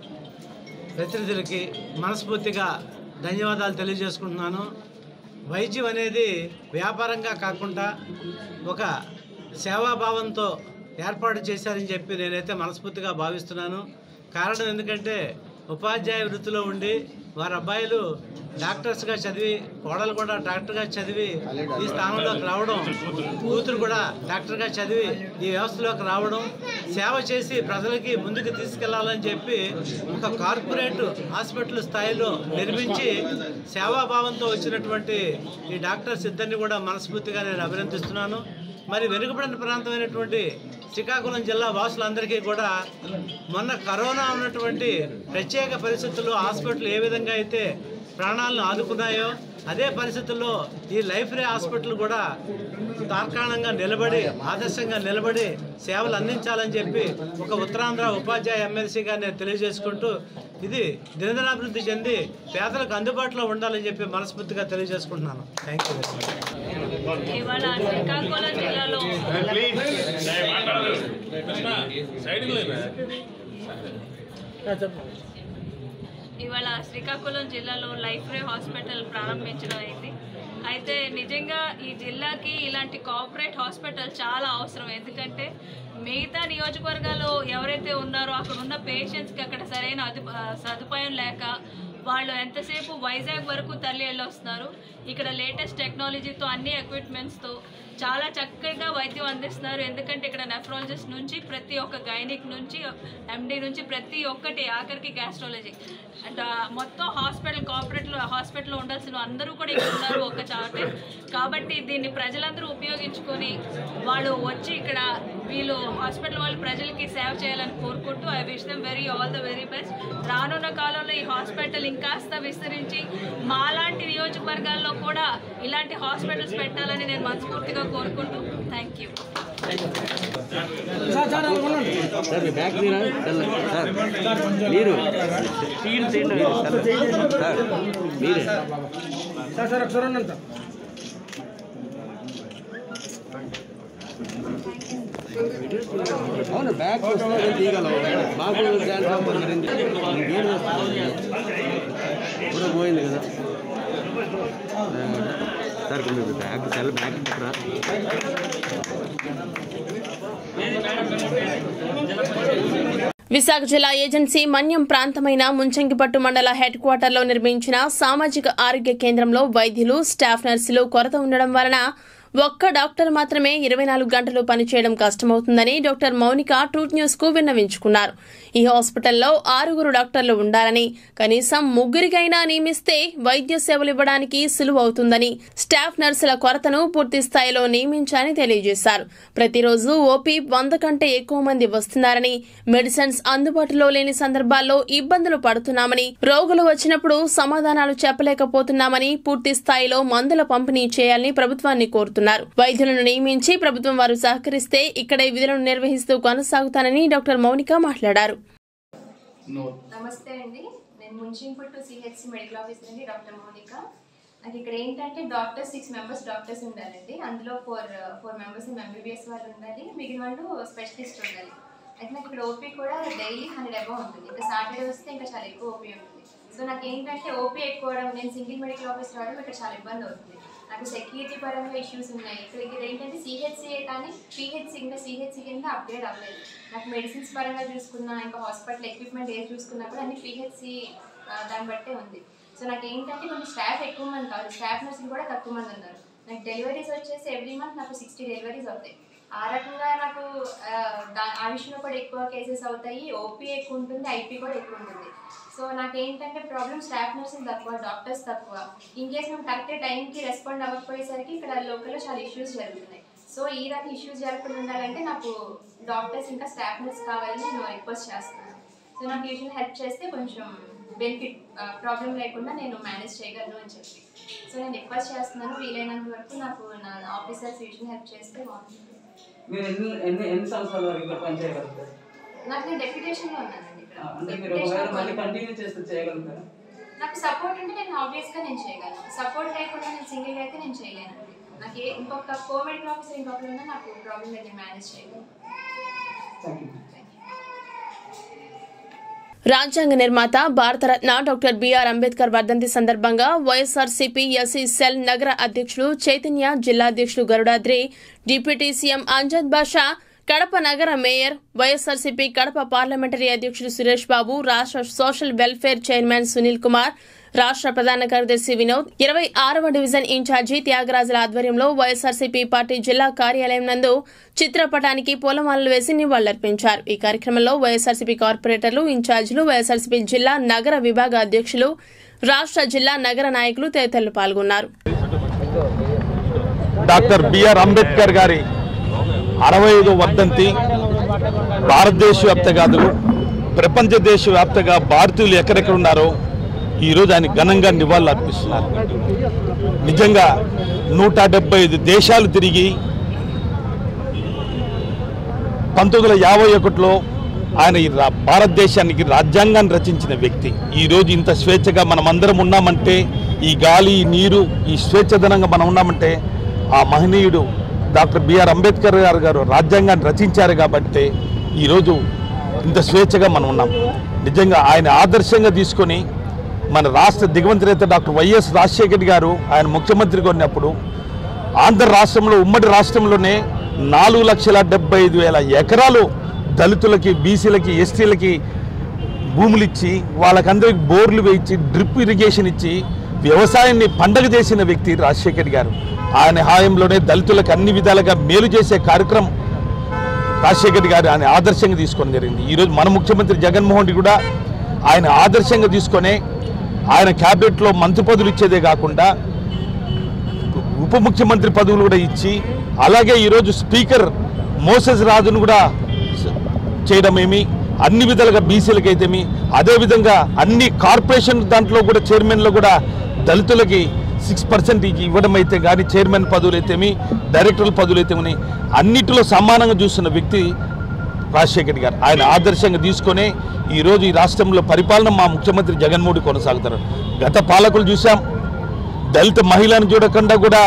ప్రతినిధులకి మనస్ఫూర్తిగా ధన్యవాదాలు తెలియజేసుకుంటున్నాను వైద్యం అనేది వ్యాపారంగా కాకుండా ఒక సేవాభావంతో ఏర్పాటు చేశారని చెప్పి నేనైతే మనస్ఫూర్తిగా భావిస్తున్నాను కారణం ఎందుకంటే ఉపాధ్యాయ వృత్తిలో ఉండి వారి అబ్బాయిలు డాక్టర్స్గా చదివి కోడలు కూడా డాక్టర్గా చదివి ఈ స్థానంలోకి రావడం కూతురు కూడా డాక్టర్గా చదివి ఈ వ్యవస్థలోకి రావడం సేవ చేసి ప్రజలకి ముందుకు తీసుకెళ్లాలని చెప్పి ఒక కార్పొరేట్ హాస్పిటల్ స్థాయిలో నిర్మించి సేవాభావంతో వచ్చినటువంటి ఈ డాక్టర్స్ ఇద్దరిని కూడా మనస్ఫూర్తిగా నేను అభినందిస్తున్నాను మరి వెనుకబడిన ప్రాంతమైనటువంటి శ్రీకాకుళం జిల్లా వాసులందరికీ కూడా మొన్న కరోనా ఉన్నటువంటి ప్రత్యేక పరిస్థితుల్లో హాస్పిటల్ ఏ విధంగా అయితే ప్రాణాలను ఆదుకున్నాయో అదే పరిస్థితుల్లో ఈ లైఫ్ రే హాస్పిటల్ కూడా తార్కాణంగా నిలబడి ఆదర్శంగా నిలబడి సేవలు అందించాలని చెప్పి ఒక ఉత్తరాంధ్ర ఉపాధ్యాయ ఎమ్మెల్సీగా నేను తెలియజేసుకుంటూ ఇది దినదినాభివృద్ధి చెంది పేదలకు అందుబాటులో ఉండాలని చెప్పి మనస్ఫూర్తిగా తెలియజేసుకుంటున్నాను థ్యాంక్ యూ ఇవాళ శ్రీకాకుళం జిల్లాలో ఇవాళ శ్రీకాకుళం జిల్లాలో లైఫ్ రే హాస్పిటల్ ప్రారంభించడం అయింది అయితే నిజంగా ఈ జిల్లాకి ఇలాంటి కోఆపరేట్ హాస్పిటల్ చాలా అవసరం ఎందుకంటే మిగతా నియోజకవర్గాలు ఎవరైతే ఉన్నారో అక్కడ ఉన్న పేషెంట్స్కి అక్కడ సరైన అదు సదుపాయం లేక వాళ్ళు ఎంతసేపు వైజాగ్ వరకు తల్లి వెళ్ళొస్తున్నారు ఇక్కడ లేటెస్ట్ టెక్నాలజీతో అన్ని ఎక్విప్మెంట్స్తో చాలా చక్కగా వైద్యం అందిస్తున్నారు ఎందుకంటే ఇక్కడ నెఫ్రాలజిస్ట్ నుంచి ప్రతి ఒక్క గైనిక్ నుంచి ఎండి నుంచి ప్రతి ఒక్కటి ఆఖరికి గ్యాస్ట్రాలజీ అండ్ మొత్తం హాస్పిటల్ కోఆపరేటివ్ హాస్పిటల్లో ఉండాల్సిన అందరూ కూడా ఇక్కడ ఉన్నారు ఒక చాటే కాబట్టి దీన్ని ప్రజలందరూ ఉపయోగించుకొని వాళ్ళు వచ్చి ఇక్కడ వీళ్ళు హాస్పిటల్ వాళ్ళు ప్రజలకి సేవ చేయాలని కోరుకుంటూ I wish them very all the very best రానున్న కాలంలో ఈ హాస్పిటల్ ఇంకాస్త విస్తరించి మాలాంటి నియోజకవర్గాల్లో కూడా ఇలాంటి హాస్పిటల్స్ పెట్టాలని నేను మనస్ఫూర్తిగా కోరుకుంటూ థ్యాంక్ యూ సార్ మీ బ్యాగ్ తీరా తెల్ల సార్ మీరు మీరు తెల్ల. సార్ మీరే సార్ సార్ ఒకసారి ఉండండి సార్ అవును బ్యాగ్ వస్తే తీయగలవు మాకు డ్యాన్స్ మారింది గేమ్ కూడా పోయింది కదా సార్ మీరు బ్యాగ్ తెల్ల బ్యాగ్ పెట్టరా విశాఖ జిల్లా ఏజెన్సీ మన్యం ప్రాంతమైన ముంచంగిపట్టు మండల హెడ్ క్వార్టర్లో నిర్మించిన సామాజిక ఆరోగ్య కేంద్రంలో వైద్యులు స్టాఫ్ నర్సులు కొరత ఉండడం వలన ఒక్క డాక్టర్ మాత్రమే ఇరవై నాలుగు గంటలు పనిచేయడం కష్టమవుతుందని డాక్టర్ మౌనిక ట్రూత్ న్యూస్ కు విన్నవించుకున్నారు ఈ హాస్పిటల్లో ఆరుగురు డాక్టర్లు ఉండాలని కనీసం ముగ్గురికైనా నియమిస్తే వైద్య సేవలు ఇవ్వడానికి సులువు అవుతుందని స్టాఫ్ నర్సుల కొరతను పూర్తి స్థాయిలో నియమించాలని తెలియజేశారు ప్రతిరోజు ఓపీ వంద కంటే ఎక్కువ మంది వస్తున్నారని మెడిసిన్స్ అందుబాటులో లేని సందర్భాల్లో ఇబ్బందులు పడుతున్నామని రోగులు వచ్చినప్పుడు సమాధానాలు చెప్పలేకపోతున్నామని పూర్తి స్థాయిలో మందుల పంపిణీ చేయాలని ప్రభుత్వాన్ని కోరుతున్నారు వైద్యులను నియమించి ప్రభుత్వం వారు సహకరిస్తే ఇక్కడే విధులను నిర్వహిస్తూ కొనసాగుతానని డాక్టర్ మౌనిక మాట్లాడారు నమస్తే అండి నేను ముంచింపుట్టు సిహెచ్సి మెడికల్ ఆఫీసర్ అండి డాక్టర్ మౌనిక నాకు ఇక్కడ ఏంటంటే డాక్టర్స్ సిక్స్ మెంబర్స్ డాక్టర్స్ ఉండాలండి అందులో ఫోర్ ఫోర్ మెంబర్స్ ఎంబీబీఎస్ వాళ్ళు ఉండాలి మిగిలిన వాళ్ళు స్పెషలిస్ట్ ఉండాలి అయితే నాకు ఇక్కడ ఓపీ కూడా డైలీ హండ్రెడ్ అబౌవ్ ఉంటుంది ఇంకా సాటర్డే వస్తే ఇంకా చాలా ఎక్కువ ఓపీ ఉంటుంది సో నాకు ఏంటంటే ఓపీ ఎక్కువ నేను సింగిల్ మెడికల్ ఆఫీసర్ రావడం ఇక్కడ చాలా ఇబ్బంది అవుతుంది నాకు సెక్యూరిటీ పరంగా ఇష్యూస్ ఉన్నాయి ఇక్కడ ఇక్కడ ఏంటంటే సిహెచ్సిఏ కానీ పిహెచ్సి ఇంకా సిహెచ్సి కింద అప్గ్రేడ్ అవ్వలేదు నాకు మెడిసిన్స్ పరంగా చూసుకున్నా ఇంకా హాస్పిటల్ ఎక్విప్మెంట్ ఏది చూసుకున్నా కూడా అన్ని పిహెచ్సి దాన్ని బట్టే ఉంది సో నాకు ఏంటంటే కొంచెం స్టాఫ్ ఎక్కువ మంది కాదు స్టాఫ్ నర్సులు కూడా తక్కువ మంది ఉన్నారు నాకు డెలివరీస్ వచ్చేసి ఎవ్రీ మంత్ నాకు సిక్స్టీ డెలివరీస్ అవుతాయి ఆ రకంగా నాకు ఆ, దా- ఆ విషయంలో కూడా ఎక్కువ కేసెస్ అవుతాయి ఓపీ ఎక్కువ ఉంటుంది ఐపీ కూడా ఎక్కువ ఉంటుంది సో నాకు ఏంటంటే ప్రాబ్లమ్ స్టాఫ్ నర్సులు తక్కువ డాక్టర్స్ తక్కువ ఇన్ కేస్ మేము కరెక్ట్ టైంకి రెస్పాండ్ అవ్వకపోయేసరికి ఇక్కడ లోకల్లో చాలా ఇష్యూస్ జరుగుతున్నాయి సో ఈ రకం ఇష్యూస్ జరగకుండా ఉండాలంటే నాకు డాక్టర్స్ ఇంకా స్టాఫ్ నర్స్ కావాలని నేను రిక్వెస్ట్ చేస్తున్నాను సో నాకు ఈ విషయంలో హెల్ప్ చేస్తే కొంచెం బెనిఫిట్ ప్రాబ్లం లేకుండా నేను మేనేజ్ చేయగలను అని చెప్పి సో నేను రిక్వెస్ట్ చేస్తున్నాను వీలైనంత వరకు నాకు నా ఆఫీసర్స్ ఈ విషయంలో హెల్ప్ చేస్తే బాగుంటుంది మీరు ఎన్ని ఎన్ని ఎన్ని సంవత్సరాల వరకు ఇక్కడ పనిచేయగలుగుతారు నాకు నేను డెప్యుటేషన్లో ఉన్నానండి ఇక్కడ అంటే మీరు Deputation ఒకవేళ లో మళ్ళీ కంటిన్యూ చేస్తే చేయగలుగుతారా నాకు సపోర్ట్ ఉంటే నేను ఆబ్వియస్గా నేను చేయగలను సపోర్ట్ లేకుండా నేను సింగిల్గా అయితే నేను చేయలేనండి నాకు ఏ ఇంకొక కోవిడ్ ఆఫీసర్ ఇంకొకరు ఉన్నా నాకు ప్రాబ్లం లేదు నేను మేనేజ్ చేయగలను థ్యాంక్ యూ రాజ్యాంగ నిర్మాత భారతరత్న డాక్టర్ బిఆర్ అంబేద్కర్ వర్ధంతి సందర్భంగా వైఎస్ఆర్సీపీ ఎస్సీ సెల్ నగర అధ్యక్షులు చైతన్య జిల్లా అధ్యక్షులు గరుడాద్రి డిప్యూటీ సీఎం అంజద్ బాషా కడప నగర మేయర్ వైఎస్ఆర్సీపీ కడప పార్లమెంటరీ అధ్యక్షుడు సురేష్ బాబు రాష్ట్ర social welfare chairman Sunil Kumar రాష్ట్ర ప్రధాన కార్యదర్శి వినోద్ ఇరవై ఆరవ డివిజన్ ఇన్ఛార్జి త్యాగరాజుల ఆధ్వర్యంలో వైఎస్ఆర్సీపీ పార్టీ జిల్లా కార్యాలయం నందు చిత్రపటానికి పూలమాలలు వేసి నివాళులర్పించారు ఈ కార్యక్రమంలో వైఎస్ఆర్సీపీ కార్పొరేటర్లు ఇన్ఛార్జీలు వైఎస్ఆర్సీపీ జిల్లా నగర విభాగ అధ్యక్షులు రాష్ట్ర జిల్లా నగర నాయకులు తదితరులు పాల్గొన్నారు డాక్టర్ బిఆర్ అంబేద్కర్ గారి అరవై ఐదో వర్ధంతి భారతదేశ వ్యాప్త కాదు ప్రపంచ దేశ వ్యాప్తంగా భారతీయులు ఎక్కడెక్కడ ఉన్నారో ఈరోజు ఆయన ఘనంగా నివాళులు అర్పిస్తున్నారు నిజంగా నూట డెబ్బై ఐదు దేశాలు తిరిగి పంతొమ్మిది వందల యాభై ఒకటిలో ఆయన ఈ రా- భారతదేశానికి రాజ్యాంగాన్ని రచించిన వ్యక్తి ఈరోజు ఇంత స్వేచ్ఛగా మనం అందరం ఉన్నామంటే ఈ గాలి ఈ నీరు ఈ స్వేచ్ఛధనంగా మనం ఉన్నామంటే ఆ మహనీయుడు డాక్టర్ బిఆర్ అంబేద్కర్ గారు గారు రాజ్యాంగాన్ని రచించారు కాబట్టి ఈరోజు ఇంత స్వేచ్ఛగా మనం ఉన్నాం నిజంగా ఆయన ఆదర్శంగా తీసుకొని మన రాష్ట్ర దిగువంతి నేత డాక్టర్ వైఎస్ రాజశేఖర్ గారు ఆయన ముఖ్యమంత్రిగా ఉన్నప్పుడు ఆంధ్ర రాష్ట్రంలో ఉమ్మడి రాష్ట్రంలోనే నాలుగు లక్షల డెబ్బై ఐదు వేల ఎకరాలు దళితులకి బీసీలకి ఎస్టీలకి భూములు ఇచ్చి వాళ్ళకందరికి బోర్లు వేయించి డ్రిప్ ఇరిగేషన్ ఇచ్చి వ్యవసాయాన్ని పండగ చేసిన వ్యక్తి రాజశేఖర్ గారు ఆయన హాయంలోనే దళితులకు అన్ని విధాలుగా మేలు చేసే కార్యక్రమం రాజశేఖర్ గారు ఆయన ఆదర్శంగా తీసుకోవడం జరిగింది ఈరోజు మన ముఖ్యమంత్రి జగన్మోహన్ రెడ్డి కూడా ఆయన ఆదర్శంగా తీసుకొని ఆయన క్యాబినెట్లో మంత్రి పదవులు ఇచ్చేదే కాకుండా ఉప ముఖ్యమంత్రి పదవులు కూడా ఇచ్చి అలాగే ఈరోజు స్పీకర్ మోసెస్ రాజును కూడా స- చేయడమేమి అన్ని విధాలుగా బీసీలకు అయితేమి అదేవిధంగా అన్ని కార్పొరేషన్ దాంట్లో కూడా చైర్మన్లో కూడా దళితులకి సిక్స్ పర్సెంట్ ఇవ్వడం అయితే కానీ చైర్మన్ పదవులు అయితేమి డైరెక్టర్ల పదవులు అయితేమి అన్నిటిలో సమానంగా చూస్తున్న వ్యక్తి రాజశేఖర్ రెడ్డి గారు ఆయన ఆదర్శంగా తీసుకొని ఈరోజు ఈ రాష్ట్రంలో పరిపాలన మా ముఖ్యమంత్రి జగన్మోహన్ కొనసాగుతారు గత పాలకులు చూసాం దళిత మహిళను చూడకుండా కూడా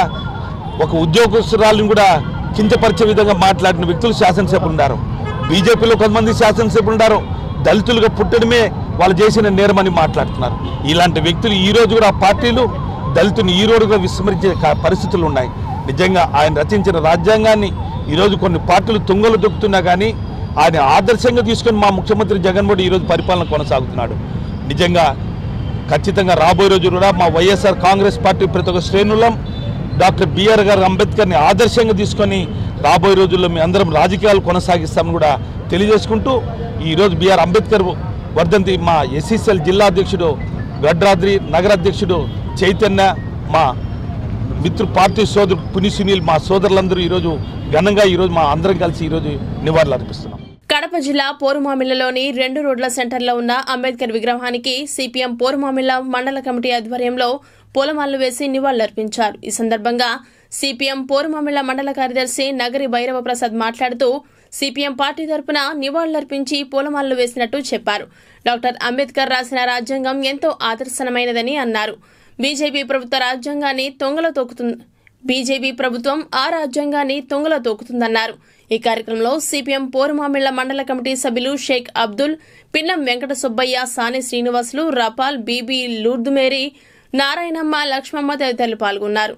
ఒక ఉద్యోగస్తురాలను కూడా కించపరిచే విధంగా మాట్లాడిన వ్యక్తులు శాసనసభ్యులు ఉన్నారు బీజేపీలో కొంతమంది శాసనసభ్యులు ఉన్నారు దళితులుగా పుట్టడమే వాళ్ళు చేసిన నేరమని మాట్లాడుతున్నారు ఇలాంటి వ్యక్తులు ఈ రోజు కూడా ఆ పార్టీలు దళితుని ఈ రోజుగా విస్మరించే కా- పరిస్థితులు ఉన్నాయి నిజంగా ఆయన రచించిన రాజ్యాంగాన్ని ఈరోజు కొన్ని పార్టీలు తుంగలు దొక్కుతున్నా కానీ ఆయన ఆదర్శంగా తీసుకొని మా ముఖ్యమంత్రి జగన్మోహన్ ఈరోజు పరిపాలన కొనసాగుతున్నాడు నిజంగా ఖచ్చితంగా రాబోయే రోజు కూడా మా వైఎస్ఆర్ కాంగ్రెస్ పార్టీ ప్రతి ఒక్క శ్రేణులం డాక్టర్ బిఆర్ గారు అంబేద్కర్ని ఆదర్శంగా తీసుకొని రాబోయే రోజుల్లో మీ అందరం రాజకీయాలు కొనసాగిస్తామని కూడా తెలియజేసుకుంటూ ఈరోజు బిఆర్ అంబేద్కర్ వర్ధంతి మా ఎస్సీసీఎల్ జిల్లా అధ్యక్షుడు గడ్రాద్రి నగర అధ్యక్షుడు చైతన్య మా మిత్రు పార్టీ సోదరు పుని సునీల్ మా సోదరులందరూ ఈరోజు ఘనంగా ఈరోజు మా అందరం కలిసి ఈరోజు నివాళులు అర్పిస్తున్నాం కడప జిల్లా పోరుమామిళ్లలోని రెండు రోడ్ల సెంటర్లో ఉన్న అంబేద్కర్ విగ్రహానికి సిపిఎం పోరుమామిళ్ల మండల కమిటీ ఆధ్వర్యంలో పూలమాలలు వేసి నివాళులర్పించారు ఈ సందర్భంగా సిపిఎం పోరుమామిళ్ల మండల కార్యదర్శి నగరి భైరవ ప్రసాద్ మాట్లాడుతూ సిపిఎం పార్టీ తరపున నివాళులర్పించి పూలమాలలు వేసినట్టు చెప్పారు డాక్టర్ అంబేద్కర్ రాసిన రాజ్యాంగం ఎంతో ఆదర్శనమైనదని అన్నారు బీజేపీ ప్రభుత్వ రాజ్యాంగాన్ని తొంగలో తొక్కుతుంది బీజేపీ ప్రభుత్వం ఆ రాజ్యాంగాన్ని తొంగలో తొక్కుతుందన్నారు ఈ కార్యక్రమంలో సిపిఎం పోరుమామిళ్ల మండల కమిటీ సభ్యులు షేక్ అబ్దుల్ పిన్నం వెంకట సుబ్బయ్య సాని శ్రీనివాసులు రపాల్ బీబీ లూర్దుమేరి నారాయణమ్మ లక్ష్మమ్మ తదితరులు పాల్గొన్నారు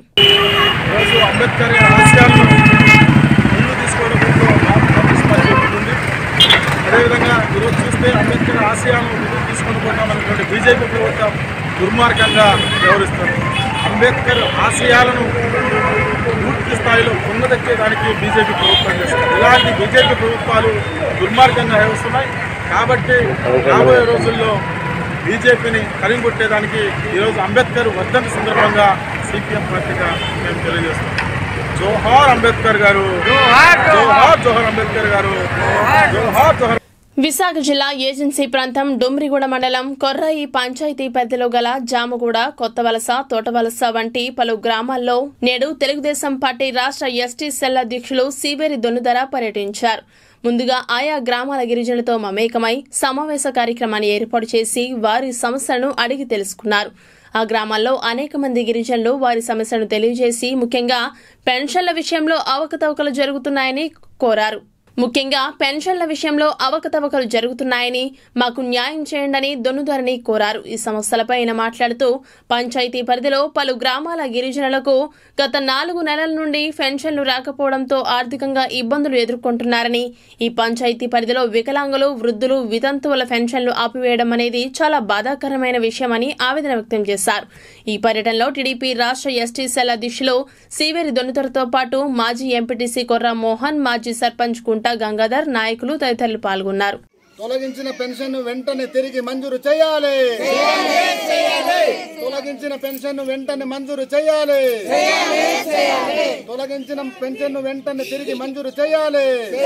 ఈరోజు అంబేద్కర్ గారి ఆశయాలను ముందు తీసుకోవడంలో కాంగ్రెస్ పార్టీ ఉంటుంది అదేవిధంగా ఈరోజు చూస్తే అంబేద్కర్ ఆశయాలను ముందుకు తీసుకొని పోతామన్నటువంటి బీజేపీ ప్రభుత్వం దుర్మార్గంగా వ్యవహరిస్తుంది అంబేద్కర్ ఆశయాలను పూర్తి స్థాయిలో పొందదక్కేదానికి బీజేపీ ప్రభుత్వం చేస్తుంది ఇలాంటి బీజేపీ ప్రభుత్వాలు దుర్మార్గంగా వ్యవహరిస్తున్నాయి కాబట్టి రాబోయే రోజుల్లో బీజేపీని కరిగికొట్టేదానికి ఈరోజు అంబేద్కర్ వర్ధంతి సందర్భంగా సిపిఎం పార్టీగా మేము తెలియజేస్తున్నాం జోహార్ అంబేద్కర్ గారు జోహార్ జోహార్ అంబేద్కర్ గారు జోహార్ జోహార్ విశాఖ జిల్లా ఏజెన్సీ ప్రాంతం డొమ్రిగూడ మండలం కొర్రాయి పంచాయతీ పరిధిలో గల జామగూడ కొత్తవలస తోటవలస వంటి పలు గ్రామాల్లో నేడు తెలుగుదేశం పార్టీ రాష్ట్ర ఎస్టీ సెల్ అధ్యక్షులు సివేరి దొన్నుదర పర్యటించారు ముందుగా ఆయా గ్రామాల గిరిజనులతో మమేకమై సమావేశ కార్యక్రమాన్ని ఏర్పాటు చేసి వారి సమస్యలను అడిగి తెలుసుకున్నారు ఆ గ్రామాల్లో అనేక మంది గిరిజనులు వారి సమస్యలను తెలియజేసి ముఖ్యంగా పెన్షన్ల విషయంలో అవకతవకలు జరుగుతున్నాయని కోరారు ముఖ్యంగా పెన్షన్ల విషయంలో అవకతవకలు జరుగుతున్నాయని మాకు న్యాయం చేయండని దొన్నుదారిని కోరారు ఈ సమస్యలపై ఆయన మాట్లాడుతూ పంచాయతీ పరిధిలో పలు గ్రామాల గిరిజనులకు గత నాలుగు నెలల నుండి పెన్షన్లు రాకపోవడంతో ఆర్థికంగా ఇబ్బందులు ఎదుర్కొంటున్నారని ఈ పంచాయతీ పరిధిలో వికలాంగులు వృద్ధులు వితంతువుల పెన్షన్లు ఆపివేయడం అనేది చాలా బాధాకరమైన విషయమని ఆవేదన వ్యక్తం చేశారు ఈ పర్యటనలో టీడీపీ రాష్ట్ర ఎస్టీ సెల్ అధ్యక్షులు సివేరి దొన్నుతరతో పాటు మాజీ ఎంపీటీసీ కొర్రా మోహన్ మాజీ సర్పంచ్ కుంట గంగాధర్ నాయకులు తదితరులు పాల్గొన్నారు తొలగించిన పెన్షన్ వెంటనే తిరిగి మంజూరు చేయాలి తొలగించిన పెన్షన్ వెంటనే మంజూరు చేయాలి తొలగించిన పెన్షన్ వెంటనే తిరిగి మంజూరు చేయాలి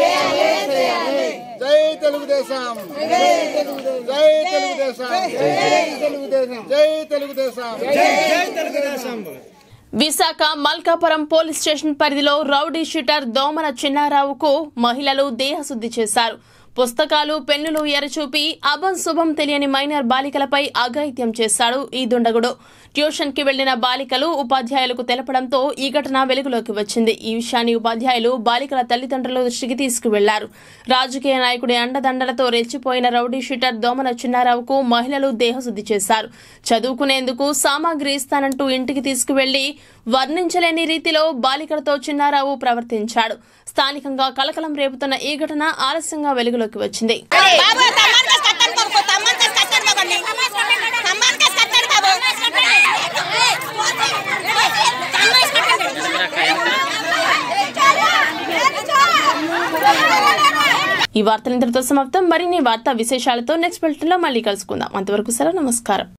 జై తెలుగుదేశం జై తెలుగుదేశం జై తెలుగుదేశం జై తెలుగుదేశం జై తెలుగుదేశం విశాఖ మల్కాపురం పోలీస్ స్టేషన్ పరిధిలో రౌడీ షూటర్ దోమల చిన్నారావుకు మహిళలు దేహశుద్ధి చేశారు పుస్తకాలు పెన్నులు ఎరచూపి అభం శుభం తెలియని మైనర్ బాలికలపై అఘాయిత్యం చేశాడు ఈ దుండగుడు ట్యూషన్ కి వెళ్లిన బాలికలు ఉపాధ్యాయులకు తెలపడంతో ఈ ఘటన వెలుగులోకి వచ్చింది ఈ విషయాన్ని ఉపాధ్యాయులు బాలికల తల్లిదండ్రుల దృష్టికి తీసుకువెళ్లారు రాజకీయ నాయకుడి అండదండలతో రెచ్చిపోయిన రౌడీ షూటర్ దోమల చిన్నారావుకు మహిళలు దేహశుద్ధి చేశారు చదువుకునేందుకు సామాగ్రి ఇస్తానంటూ ఇంటికి తీసుకువెళ్లి వర్ణించలేని రీతిలో బాలికలతో చిన్నారావు ప్రవర్తించాడు స్థానికంగా కలకలం రేపుతున్న ఈ ఘటన ఆలస్యంగా వెలుగులోకి వచ్చింది ఈ వార్తలు ఇంతటితో సమాప్తం మరిన్ని వార్తా విశేషాలతో నెక్స్ట్ బులెటిన్ లో మళ్ళీ కలుసుకుందాం అంతవరకు సెలవు నమస్కారం